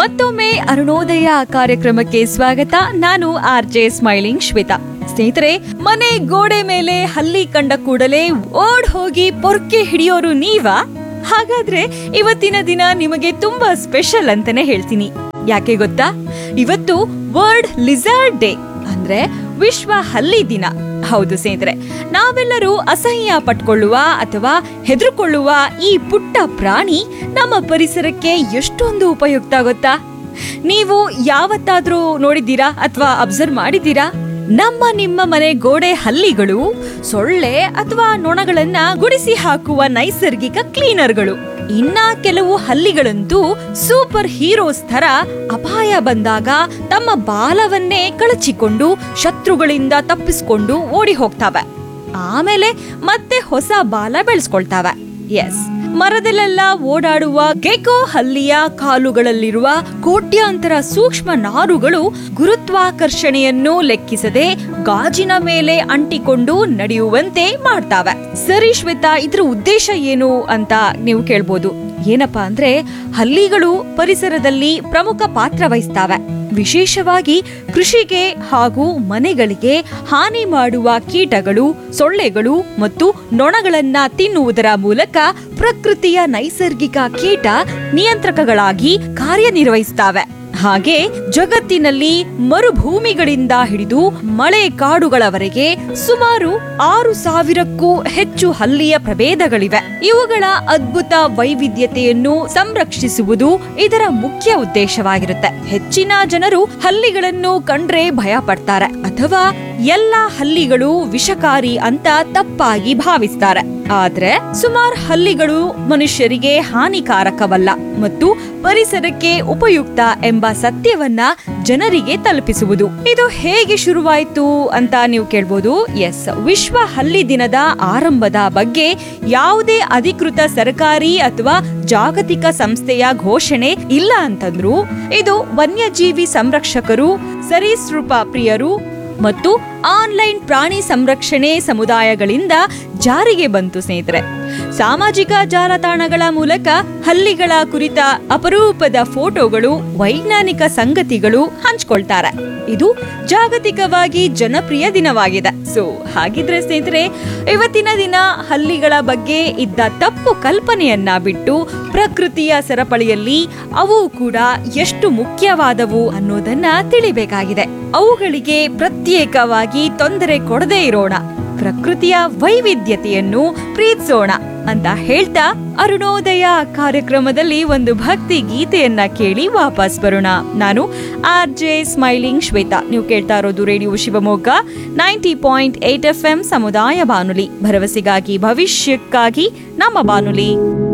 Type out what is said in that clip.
ಮತ್ತೊಮ್ಮೆ ಅರುಣೋದಯ ಕಾರ್ಯಕ್ರಮಕ್ಕೆ ಸ್ವಾಗತ ನಾನು ಆರ್ ಜೆ ಸ್ಮೈಲಿಂಗ್ ಶ್ವೇತಾ ಸ್ನೇಹಿತರೆ ಮನೆ ಗೋಡೆ ಮೇಲೆ ಹಲ್ಲಿ ಕಂಡ ಕೂಡಲೇ ಓಡ್ ಹೋಗಿ ಪೊರ್ಕೆ ಹಿಡಿಯೋರು ನೀವಾ ಹಾಗಾದ್ರೆ ಇವತ್ತಿನ ದಿನ ನಿಮಗೆ ತುಂಬಾ ಸ್ಪೆಷಲ್ ಅಂತಾನೆ ಹೇಳ್ತೀನಿ ಯಾಕೆ ಗೊತ್ತಾ ಇವತ್ತು ವರ್ಲ್ಡ್ ಲಿಸರ್ಡ್ ಡೇ ಅಂದ್ರೆ ವಿಶ್ವ ಹಲ್ಲಿ ದಿನ ಹೌದು ಸ್ನೇಹಿತರೆ ನಾವೆಲ್ಲರೂ ಅಸಹ್ಯ ಪಟ್ಕೊಳ್ಳುವ ಅಥವಾ ಹೆದರುಕೊಳ್ಳುವ ಈ ಪುಟ್ಟ ಪ್ರಾಣಿ ನಮ್ಮ ಪರಿಸರಕ್ಕೆ ಎಷ್ಟೊಂದು ಉಪಯುಕ್ತ ಗೊತ್ತಾ ನೀವು ಯಾವತ್ತಾದ್ರೂ ನೋಡಿದ್ದೀರಾ ಅಥವಾ ಅಬ್ಸರ್ವ್ ಮಾಡಿದ್ದೀರಾ ನಮ್ಮ ನಿಮ್ಮ ಮನೆ ಗೋಡೆ ಹಲ್ಲಿಗಳು ಸೊಳ್ಳೆ ಅಥವಾ ನೊಣಗಳನ್ನ ಗುಡಿಸಿ ಹಾಕುವ ನೈಸರ್ಗಿಕ ಕ್ಲೀನರ್ಗಳು ಇನ್ನ ಕೆಲವು ಹಲ್ಲಿಗಳಂತೂ ಸೂಪರ್ ಹೀರೋಸ್ ತರ ಅಪಾಯ ಬಂದಾಗ ತಮ್ಮ ಬಾಲವನ್ನೇ ಕಳಚಿಕೊಂಡು ಶತ್ರುಗಳಿಂದ ತಪ್ಪಿಸ್ಕೊಂಡು ಓಡಿ ಹೋಗ್ತವೆ ಆಮೇಲೆ ಮತ್ತೆ ಹೊಸ ಬಾಲ ಬೆಳೆಸ್ಕೊಳ್ತಾವೆ ಎಸ್ ಮರದಲ್ಲೆಲ್ಲ ಓಡಾಡುವ ಗೆಕೋ ಹಲ್ಲಿಯ ಕಾಲುಗಳಲ್ಲಿರುವ ಕೋಟ್ಯಾಂತರ ಸೂಕ್ಷ್ಮ ನಾರುಗಳು ಗುರುತ್ವಾಕರ್ಷಣೆಯನ್ನು ಲೆಕ್ಕಿಸದೆ ಗಾಜಿನ ಮೇಲೆ ಅಂಟಿಕೊಂಡು ನಡೆಯುವಂತೆ ಮಾಡ್ತಾವೆ ಸರಿ ಶ್ವೇತಾ ಇದ್ರ ಉದ್ದೇಶ ಏನು ಅಂತ ನೀವು ಕೇಳ್ಬೋದು ಏನಪ್ಪಾ ಅಂದ್ರೆ ಹಲ್ಲಿಗಳು ಪರಿಸರದಲ್ಲಿ ಪ್ರಮುಖ ಪಾತ್ರ ವಹಿಸ್ತಾವೆ ವಿಶೇಷವಾಗಿ ಕೃಷಿಗೆ ಹಾಗೂ ಮನೆಗಳಿಗೆ ಹಾನಿ ಮಾಡುವ ಕೀಟಗಳು ಸೊಳ್ಳೆಗಳು ಮತ್ತು ನೊಣಗಳನ್ನ ತಿನ್ನುವುದರ ಮೂಲಕ ಪ್ರಕೃತಿಯ ನೈಸರ್ಗಿಕ ಕೀಟ ನಿಯಂತ್ರಕಗಳಾಗಿ ಕಾರ್ಯನಿರ್ವಹಿಸ್ತಾವೆ ಹಾಗೆ ಜಗತ್ತಿನಲ್ಲಿ ಮರುಭೂಮಿಗಳಿಂದ ಹಿಡಿದು ಮಳೆ ಕಾಡುಗಳವರೆಗೆ ಸುಮಾರು ಆರು ಸಾವಿರಕ್ಕೂ ಹೆಚ್ಚು ಹಲ್ಲಿಯ ಪ್ರಭೇದಗಳಿವೆ ಇವುಗಳ ಅದ್ಭುತ ವೈವಿಧ್ಯತೆಯನ್ನು ಸಂರಕ್ಷಿಸುವುದು ಇದರ ಮುಖ್ಯ ಉದ್ದೇಶವಾಗಿರುತ್ತೆ ಹೆಚ್ಚಿನ ಜನರು ಹಲ್ಲಿಗಳನ್ನು ಕಂಡ್ರೆ ಭಯ ಪಡ್ತಾರೆ ಅಥವಾ ಎಲ್ಲ ಹಲ್ಲಿಗಳು ವಿಷಕಾರಿ ಅಂತ ತಪ್ಪಾಗಿ ಭಾವಿಸ್ತಾರೆ ಆದ್ರೆ ಸುಮಾರು ಹಲ್ಲಿಗಳು ಮನುಷ್ಯರಿಗೆ ಹಾನಿಕಾರಕವಲ್ಲ ಮತ್ತು ಪರಿಸರಕ್ಕೆ ಉಪಯುಕ್ತ ಎಂಬ ಸತ್ಯವನ್ನ ಜನರಿಗೆ ತಲುಪಿಸುವುದು ಇದು ಹೇಗೆ ಶುರುವಾಯಿತು ಅಂತ ನೀವು ಕೇಳ್ಬೋದು ಎಸ್ ವಿಶ್ವ ಹಲ್ಲಿ ದಿನದ ಆರಂಭದ ಬಗ್ಗೆ ಯಾವುದೇ ಅಧಿಕೃತ ಸರ್ಕಾರಿ ಅಥವಾ ಜಾಗತಿಕ ಸಂಸ್ಥೆಯ ಘೋಷಣೆ ಇಲ್ಲ ಅಂತಂದ್ರು ಇದು ವನ್ಯಜೀವಿ ಸಂರಕ್ಷಕರು ಸರೀಸೃಪ ಪ್ರಿಯರು ಮತ್ತು ಆನ್ಲೈನ್ ಪ್ರಾಣಿ ಸಂರಕ್ಷಣೆ ಸಮುದಾಯಗಳಿಂದ ಜಾರಿಗೆ ಬಂತು ಸ್ನೇಹಿತರೆ ಸಾಮಾಜಿಕ ಜಾಲತಾಣಗಳ ಮೂಲಕ ಹಲ್ಲಿಗಳ ಕುರಿತ ಅಪರೂಪದ ಫೋಟೋಗಳು ವೈಜ್ಞಾನಿಕ ಸಂಗತಿಗಳು ಹಂಚ್ಕೊಳ್ತಾರೆ ಇದು ಜಾಗತಿಕವಾಗಿ ಜನಪ್ರಿಯ ದಿನವಾಗಿದೆ ಸೊ ಹಾಗಿದ್ರೆ ಸ್ನೇಹಿತರೆ ಇವತ್ತಿನ ದಿನ ಹಲ್ಲಿಗಳ ಬಗ್ಗೆ ಇದ್ದ ತಪ್ಪು ಕಲ್ಪನೆಯನ್ನ ಬಿಟ್ಟು ಪ್ರಕೃತಿಯ ಸರಪಳಿಯಲ್ಲಿ ಅವು ಕೂಡ ಎಷ್ಟು ಮುಖ್ಯವಾದವು ಅನ್ನೋದನ್ನ ತಿಳಿಬೇಕಾಗಿದೆ ಅವುಗಳಿಗೆ ಪ್ರತ್ಯೇಕವಾಗಿ ತೊಂದರೆ ಕೊಡದೇ ಇರೋಣ ಪ್ರಕೃತಿಯ ವೈವಿಧ್ಯತೆಯನ್ನು ಪ್ರೀತಿಸೋಣ ಅಂತ ಹೇಳ್ತಾ ಅರುಣೋದಯ ಕಾರ್ಯಕ್ರಮದಲ್ಲಿ ಒಂದು ಭಕ್ತಿ ಗೀತೆಯನ್ನ ಕೇಳಿ ವಾಪಸ್ ಬರೋಣ ನಾನು ಆರ್ ಜೆ ಸ್ಮೈಲಿಂಗ್ ಶ್ವೇತಾ ನೀವು ಕೇಳ್ತಾ ಇರೋದು radio Shivamogga ninety point eight F M ಸಮುದಾಯ ಬಾನುಲಿ ಭರವಸೆಗಾಗಿ ಭವಿಷ್ಯಕ್ಕಾಗಿ ನಮ್ಮ ಬಾನುಲಿ